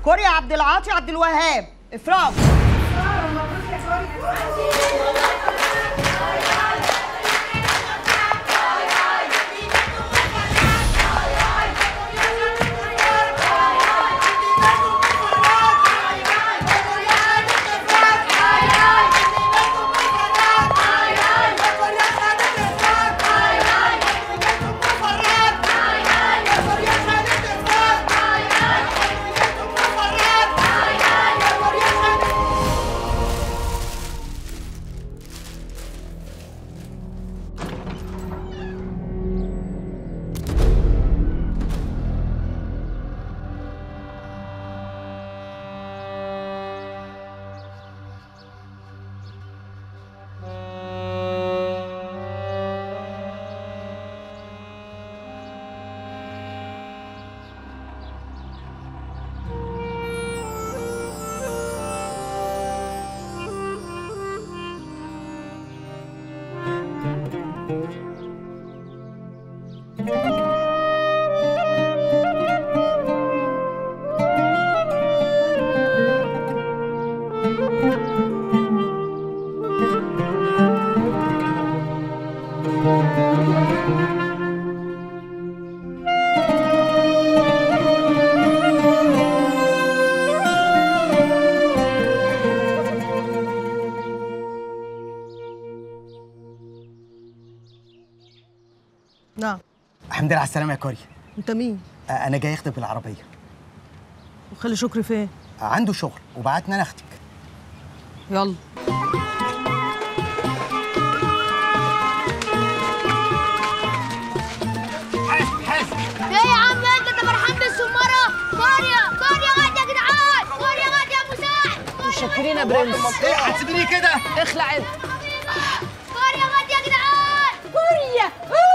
كوريا عبد العاطي عبد الوهاب افراج نعم الحمد لله على السلامة يا كوريا انت مين آه، أنا جاي أخدك بالعربية وخلي شكري فين آه، عنده شغل وبعتنا أنا أخدك يلا ايه يا عم انت انت فرحان بالسماره قريه قريه غد يا جدعان قريه غد يا مساعد متشكرين يا برنس إيه هتسيبيني كده؟ اخلع انت قريه غد يا جدعان كوريا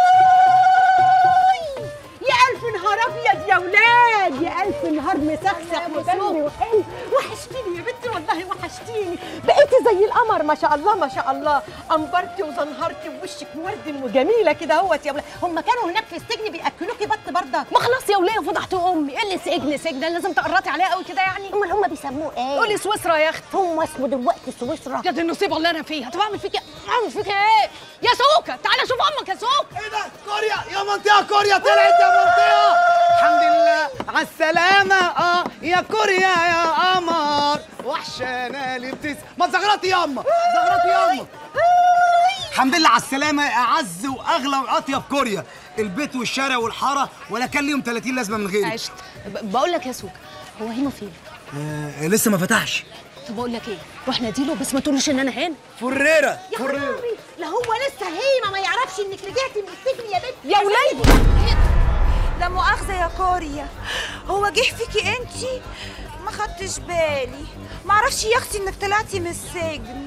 يا ألف نهار أبيض يا ولاد يا ألف نهار مسخسخ وبني وحلو وحشتيني يا بنتي والله وحشتيني بقيتي زي القمر ما شاء الله ما شاء الله أنبرتي وزنهرتي ووشك مورد وجميلة كده اهوت يا ولاد هم كانوا هناك في السجن بيأكلوكي بط بردك ما خلاص يا وليه فضحت امي ايه اللي سجن سجن لازم تقرطي عليها قوي كده يعني امال هم بيسموه ايه قولي سويسرا يا اختي هم اسمه دلوقتي سويسرا يا دي النصيبه اللي انا فيها طب اعمل فيك اعمل فيك ايه يا سوكه تعالى شوف امك يا سوكه إيه ده؟ كوريا يا منطقة كوريا طلعت يا منطقة الحمد لله على السلامة اه يا كوريا يا قمر وحشانة اللي بتس ما تزغرطي ياما زغرطي ياما الحمد لله على السلامة يا أعز وأغلى وأطيب كوريا البيت والشارع والحارة ولا كان ليهم 30 لازمة من غيري عشت ب- بقول لك يا سوكه هو هيما فين آه لسه ما فتحش طب بقول لك ايه روح ناديله بس ما تقولش ان انا هنا فريرة يا حبيبي لا هو لسه هيما ما يعرفش إنك رجعتي من السجن يا بنتي يا ولادي لا مؤاخذة يا كوريا هو جه فيكي انتي ما خدتش بالي ما اعرفش يا اختي انك طلعتي من السجن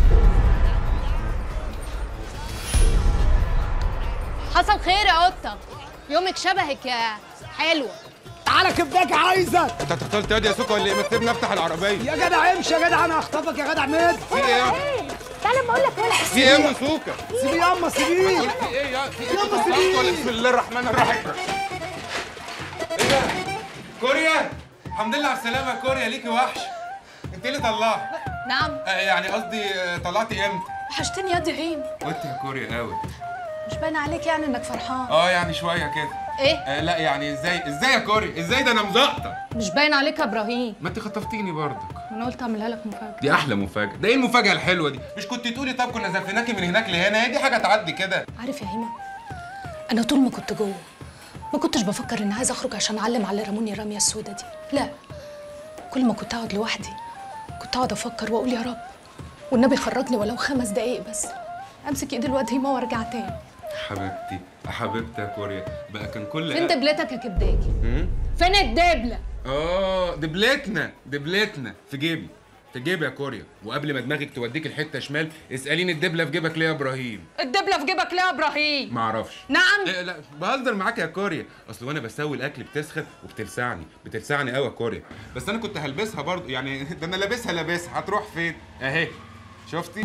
حصل خير يا قطه يومك شبهك يا حلوه تعالى كبداك عايزك انت هتختار تادي يا سوكا ولا ايه ما تسيبني افتح العربيه يا جدع امشي يا جدع انا هخطفك يا جدع مد في ايه تعالى ما اقول لك ولا في ايه يا سوكا سيبيه ياما سيبيه في ايه يا في ايه يلا انتوا سيبيه. طلعتوا ولا بسم الله الرحمن الرحيم ايه ده كوريا الحمد لله على السلامه يا كوريا ليكي وحش انت اللي طلعت نعم آه يعني قصدي آه، طلعتي امتى وحشتني يا دي هيم وانت يا كوريا قوي مش باين عليك يعني انك فرحان اه يعني شويه كده ايه آه لا يعني ازاي ازاي يا كوريا ازاي ده انا مزقطه مش باين عليك يا ابراهيم ما انت خطفتيني برضك انا قلت اعملها لك مفاجاه دي احلى مفاجاه ده ايه المفاجاه الحلوه دي مش كنت تقولي طب كنا زفناكي من هناك لهنا هي دي حاجه تعدي كده عارف يا هيما انا طول ما كنت جوه ما كنتش بفكر اني عايزه اخرج عشان اعلم على اللي رموني الرميه السوداء دي لا كل ما كنت اقعد لوحدي كنت اقعد افكر واقول يا رب والنبي خرجني ولو خمس دقايق بس امسك ايد الواد هيما وارجع تاني حبيبتي حبيبتي يا كوريا بقى كان كل فين دبلتك يا كبداكي هم؟ فين الدبله اه دبلتنا دبلتنا في جيبي في جيبي يا كوريا وقبل ما دماغك توديك الحته شمال اساليني الدبله في جيبك ليه يا ابراهيم الدبله في جيبك ليه يا ابراهيم ما اعرفش نعم إيه لا بهزر معاك يا كوريا اصل وانا بسوي الاكل بتسخن وبتلسعني بتلسعني قوي يا كوريا بس انا كنت هلبسها برضو يعني ده انا لابسها لابسها هتروح فين اهي شفتي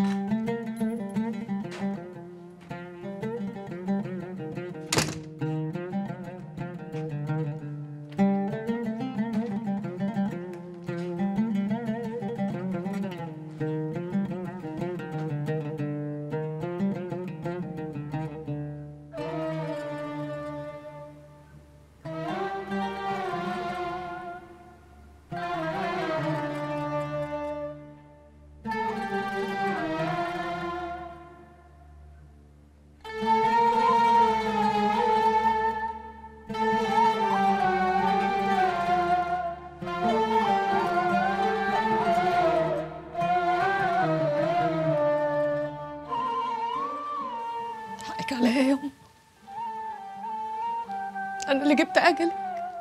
انا اللي جبت اجلك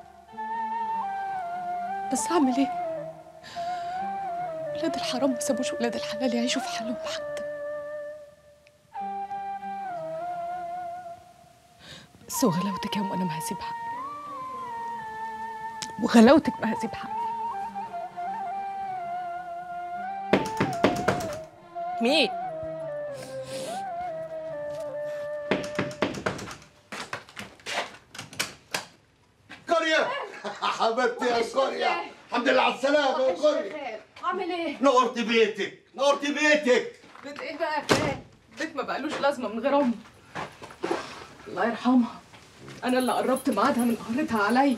بس اعمل ايه ولاد الحرام ما سابوش ولاد الحلال يعيشوا في حالهم حتى بس وغلاوتك يا ام انا ما هسيب حقي وغلاوتك ما هسيب حقي مين كوريا حبيبتي يا كوريا الحمد لله على السلامة يا كوريا عامل ايه نورت بيتك نورت بيتك بيت ايه بقى يا خال بيت ما بقالوش لازمه من غير امي الله يرحمها انا اللي قربت ميعادها من قهرتها عليا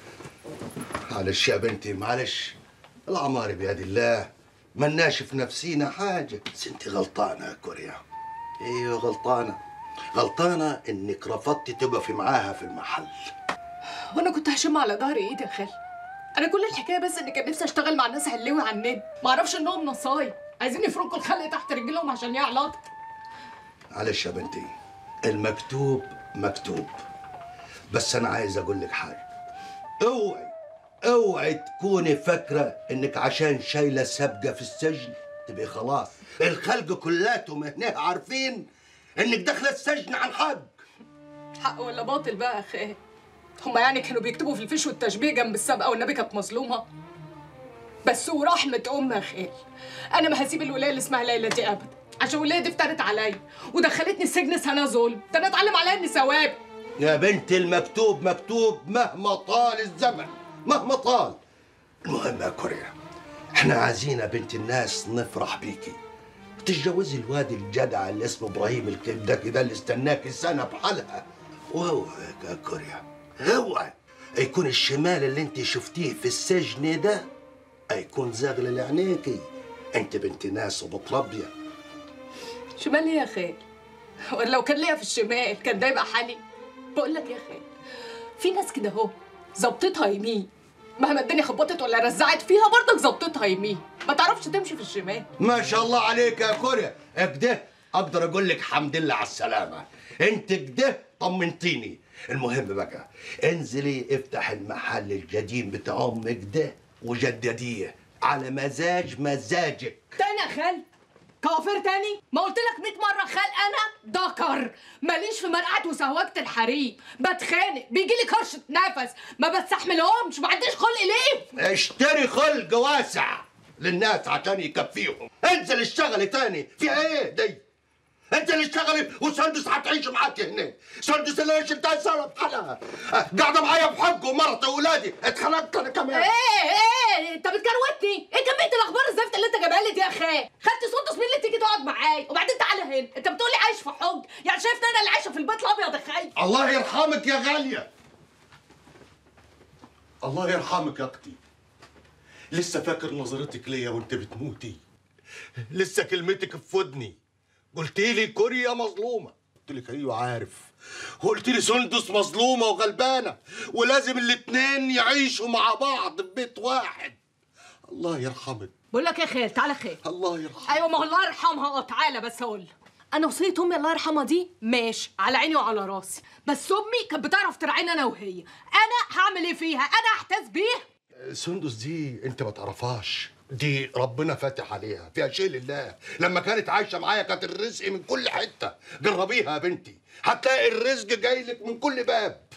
معلش يا بنتي معلش العمار بيد الله ملناش في نفسينا حاجة بس انت غلطانة يا كوريا ايوه غلطانة غلطانة انك رفضتي تقفي معاها في المحل وانا كنت هشم على ظهر ايدي يا خال انا كل الحكايه بس ان كان نفسي اشتغل مع الناس حلوي على النت ما اعرفش انهم نصايب عايزين يفركوا الخلق تحت رجلهم عشان يعلط معلش يا بنتي المكتوب مكتوب بس انا عايز اقول لك حاجه اوعي اوعي تكوني فاكره انك عشان شايله سابقه في السجن تبقي خلاص الخلق كلاتهم هنا عارفين انك داخله السجن عن حق حق ولا باطل بقى يا خال هما يعني كانوا بيكتبوا في الفيش والتشبيه جنب السابقه والنبي كانت مظلومه بس ورحمه ام يا خال انا ما هسيب الولايه اللي اسمها ليلى دي ابدا عشان الولايه دي افترت عليا ودخلتني السجن سنه ظلم ده انا اتعلم عليها اني ثواب يا بنتي المكتوب مكتوب مهما طال الزمن مهما طال المهم يا كوريا احنا عايزين يا بنت الناس نفرح بيكي تتجوزي الواد الجدع اللي اسمه ابراهيم الكبده كده اللي استناكي سنه بحالها واوعى يا كوريا اوعى يكون الشمال اللي انت شفتيه في السجن ده هيكون زاغل لعينيكي انت بنت ناس ومتربيه شمال ايه يا خال ولا لو كان ليا في الشمال كان ده يبقى حالي بقول لك يا خال في ناس كده اهو ظبطتها يمين مهما الدنيا خبطت ولا رزعت فيها برضك ظبطتها يمين ما تعرفش تمشي في الشمال ما شاء الله عليك يا كوريا كده اقدر اقول لك حمد لله على السلامه انت كده طمنتيني المهم بقى انزلي افتح المحل القديم بتاع امك ده وجدديه على مزاج مزاجك تاني يا خال كوافير تاني ما قلت لك 100 مره خال انا ذكر ماليش في مرقعه وسهوجه الحريم بتخانق بيجي لي كرشه نفس ما بستحملهمش ما عنديش خلق ليه اشتري خلق واسع للناس عشان يكفيهم انزل اشتغلي تاني في ايه دي انت اللي اشتغلي وسندس هتعيش معاك هنا سندس اللي انا شلتها سنه بحالها قاعده معايا بحق ومرتي واولادي اتخنقت انا كمان ايه ايه انت بتكروتني ايه كميه الاخبار الزفت اللي انت جايبها لي دي يا خال خدت سندس مين اللي تيجي تقعد معايا وبعدين تعالى هنا انت بتقول لي عايش في حج يعني شايفني انا اللي عايشه في البيت الابيض يا خال الله يرحمك يا غالية الله يرحمك يا اختي لسه فاكر نظرتك ليا وانت بتموتي لسه كلمتك في ودني قلت لي كوريا مظلومة قلت لك ايوه عارف وقلت لي سندس مظلومة وغلبانة ولازم الاتنين يعيشوا مع بعض في بيت واحد الله يرحمك بقول لك يا خال تعالى خال الله يرحمك ايوه ما هو الله يرحمها اه تعالى بس اقول لك. انا وصيه امي الله يرحمها دي ماشي على عيني وعلى راسي بس امي كانت بتعرف ترعيني انا وهي انا هعمل ايه فيها انا احتاس بيها سندس دي انت ما تعرفهاش دي ربنا فاتح عليها فيها شيء لله لما كانت عايشه معايا كانت الرزق من كل حته جربيها يا بنتي هتلاقي الرزق جاي لك من كل باب